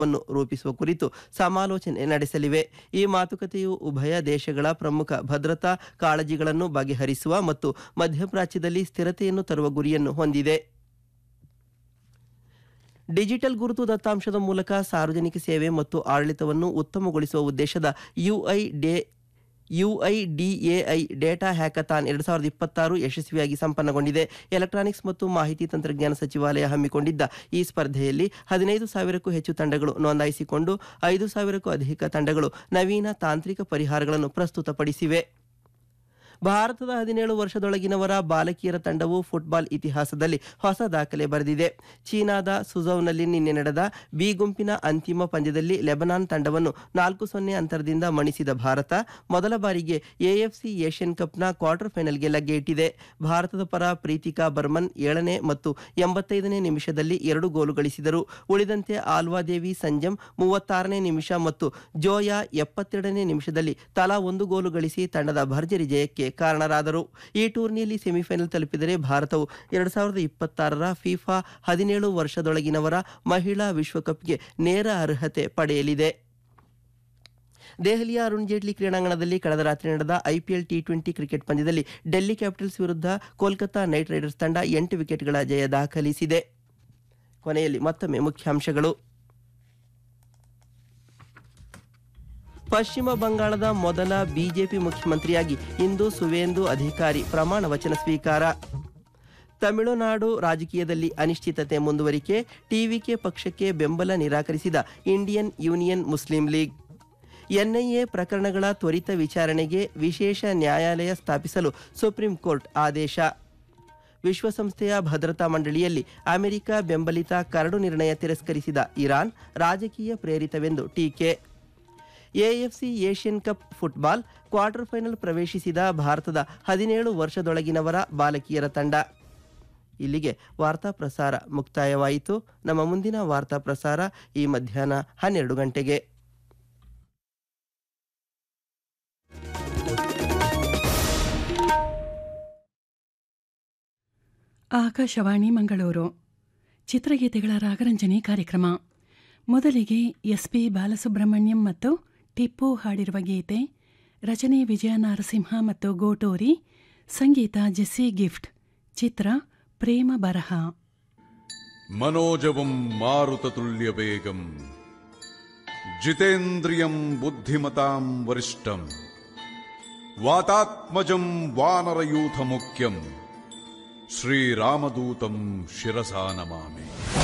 ವನ್ನು ರೂಪಿಸುವ ಕುರಿತು ಸಮಾಲೋಚನೆ ನಡೆಸಲಿವೆ ಈ ಮಾತುಕತೆಯು ಉಭಯ ದೇಶಗಳ ಪ್ರಮುಖ ಭದ್ರತಾ ಕಾಳಜಿಗಳನ್ನು ಬಗೆಹರಿಸುವ ಮತ್ತು ಮಧ್ಯಪ್ರಾಚ್ಯದಲ್ಲಿ ಸ್ಥಿರತೆಯನ್ನು ತರುವ ಗುರಿಯನ್ನು ಹೊಂದಿದೆ ಡಿಜಿಟಲ್ ಗುರುತು ದತ್ತಾಂಶದ ಮೂಲಕ ಸಾರ್ವಜನಿಕ ಸೇವೆ ಮತ್ತು ಆಡಳಿತವನ್ನು ಉತ್ತಮಗೊಳಿಸುವ ಉದ್ದೇಶದ UI D UIDAI data hackathon ಎರಡು ಸಾವಿರದ ಇಪ್ಪತ್ತಾರು ಯಶಸ್ವಿಯಾಗಿ ಸಂಪನ್ನಗೊಂಡಿದೆ ಎಲೆಕ್ಟ್ರಾನಿಕ್ಸ್ ಮತ್ತು ಮಾಹಿತಿ ತಂತ್ರಜ್ಞಾನ ಸಚಿವಾಲಯ ಹಮ್ಮಿಕೊಂಡಿದ್ದ ಈ ಸ್ಪರ್ಧೆಯಲ್ಲಿ ಹದಿನೈದು ಸಾವಿರಕ್ಕೂ ಹೆಚ್ಚು ತಂಡಗಳು ನೋಂದಾಯಿಸಿಕೊಂಡು ಐದು ಸಾವಿರಕ್ಕೂ ಅಧಿಕ ತಂಡಗಳು ನವೀನ ತಾಂತ್ರಿಕ ಪರಿಹಾರಗಳನ್ನು ಪ್ರಸ್ತುತಪಡಿಸಿವೆ ಭಾರತದ ಹದಿನೇಳು ವರ್ಷದೊಳಗಿನವರ ಬಾಲಕಿಯರ ತಂಡವು ಫುಟ್ಬಾಲ್ ಇತಿಹಾಸದಲ್ಲಿ ಹೊಸ ದಾಖಲೆ ಬರೆದಿದೆ ಚೀನಾದ ಸುಜೌನಲ್ಲಿ ನಿನ್ನೆ ನಡೆದ ಬಿ ಗುಂಪಿನ ಅಂತಿಮ ಪಂದ್ಯದಲ್ಲಿ ಲೆಬನಾನ್ ತಂಡವನ್ನು ನಾಲ್ಕು ಸೊನ್ನೆ ಅಂತರದಿಂದ ಮಣಿಸಿದ ಭಾರತ ಮೊದಲ ಬಾರಿಗೆ ಎಎಫ್ಸಿ ಏಷ್ಯನ್ ಕಪ್ನ ಕ್ವಾರ್ಟರ್ ಫೈನಲ್ಗೆ ಲಗ್ಗೆ ಇಟ್ಟಿದೆ ಭಾರತದ ಪರ ಪ್ರೀತಿಕಾ ಬರ್ಮನ್ ಏಳನೇ ಮತ್ತು ಎಂಬತ್ತೈದನೇ ನಿಮಿಷದಲ್ಲಿ ಎರಡು ಗೋಲು ಗಳಿಸಿದರು ಉಳಿದಂತೆ ಆಲ್ವಾದೇವಿ ಸಂಜಮ್ ಮೂವತ್ತಾರನೇ ನಿಮಿಷ ಮತ್ತು ಜೋಯಾ ಎಪ್ಪತ್ತೆರಡನೇ ನಿಮಿಷದಲ್ಲಿ ತಲಾ ಒಂದು ಗೋಲು ಗಳಿಸಿ ತಂಡದ ಭರ್ಜರಿ ಜಯಕ್ಕೆ ಕಾರಣರಾದರು ಈ ಟೂರ್ನಿಯಲ್ಲಿ ಸೆಮಿಫೈನಲ್ ತಲುಪಿದರೆ ಭಾರತವು ಎರಡು ಸಾವಿರದ ಇಪ್ಪತ್ತಾರರ ಫಿಫಾ ಹದಿನೇಳು ವರ್ಷದೊಳಗಿನವರ ಮಹಿಳಾ ವಿಶ್ವಕಪ್ಗೆ ನೇರ ಅರ್ಹತೆ ಪಡೆಯಲಿದೆ ದೆಹಲಿಯ ಅರುಣ್ ಜೇಟ್ಲಿ ಕ್ರೀಡಾಂಗಣದಲ್ಲಿ ಕಳೆದ ರಾತ್ರಿ ನಡೆದ ಐಪಿಎಲ್ ಟಿ ಟ್ವೆಂಟಿ ಕ್ರಿಕೆಟ್ ಪಂದ್ಯದಲ್ಲಿ ಡೆಲ್ಲಿ ಕ್ಯಾಪಿಟಲ್ಸ್ ವಿರುದ್ಧ ಕೋಲ್ಕತಾ ನೈಟ್ ರೈಡರ್ಸ್ ತಂಡ ಎಂಟು ವಿಕೆಟ್ಗಳ ಜಯ ದಾಖಲಿಸಿದೆ ಕೊನೆಯಲ್ಲಿ ಮತ್ತೊಮ್ಮೆ ಮುಖ್ಯಾಂಶಗಳು ಪಶ್ಚಿಮ ಬಂಗಾಳದ ಮೊದಲ ಬಿಜೆಪಿ ಮುಖ್ಯಮಂತ್ರಿಯಾಗಿ ಇಂದು ಸುವೇಂದು ಅಧಿಕಾರಿ ಪ್ರಮಾಣ ವಚನ ಸ್ವೀಕಾರ ತಮಿಳುನಾಡು ರಾಜಕೀಯದಲ್ಲಿ ಅನಿಶ್ಚಿತತೆ ಮುಂದುವರಿಕೆ ಟಿವಿಕೆ ಪಕ್ಷಕ್ಕೆ ಬೆಂಬಲ ನಿರಾಕರಿಸಿದ Indian Union Muslim League NIA ಪ್ರಕರಣಗಳ ತ್ವರಿತ ವಿಚಾರಣೆಗೆ ವಿಶೇಷ ನ್ಯಾಯಾಲಯ ಸ್ಥಾಪಿಸಲು ಸುಪ್ರೀಂ ಕೋರ್ಟ್ ಆದೇಶ ವಿಶ್ವಸಂಸ್ಥೆಯ ಭದ್ರತಾ ಮಂಡಳಿಯಲ್ಲಿ ಅಮೆರಿಕ ಬೆಂಬಲಿತ ಕರಡು ನಿರ್ಣಯ ತಿರಸ್ಕರಿಸಿದ ಇರಾನ್ ರಾಜಕೀಯ ಪ್ರೇರಿತವೆಂದು ಟೀಕೆ AFC Asian cup football quarter final ಪ್ರವೇಶಿಸಿದ ಭಾರತದ ಹದಿನೇಳು ವರ್ಷದೊಳಗಿನವರ ಬಾಲಕಿಯರ ತಂಡ ಇಲ್ಲಿಗೆ ವಾರ್ತಾ ಪ್ರಸಾರ ಮುಕ್ತಾಯವಾಯಿತು ನಮ್ಮ ಮುಂದಿನ ವಾರ್ತಾ ಪ್ರಸಾರ ಈ ಮಧ್ಯಾಹ್ನ ಹನ್ನೆರಡು ಗಂಟೆಗೆ ಆಕಾಶವಾಣಿ ಮಂಗಳೂರು ಚಿತ್ರಗೀತೆಗಳ ರಾಗರಂಜನೆ ಕಾರ್ಯಕ್ರಮ ಮೊದಲಿಗೆ ಎಸ್ ಪಿ ಬಾಲಸುಬ್ರಹ್ಮಣ್ಯಂ ಮತ್ತು ಟಿಪ್ಪು ಹಾಡಿರುವ ಗೀತೆ ರಚನೆ ವಿಜಯ ನರಸಿಂಹ ಮತ್ತು ಗೋಟೂರಿ ಸಂಗೀತ ಜೆಸ್ಸಿ ಗಿಫ್ಟ್ ಚಿತ್ರ ಪ್ರೇಮ ಬರಹ मनोजवं मारुततुल्यवेगम् जितेन्द्रियं बुद्धिमतां वरिष्ठम् वातात्मजं वानरयूथमुख्यम् श्रीरामदूतं शिरसा नमामि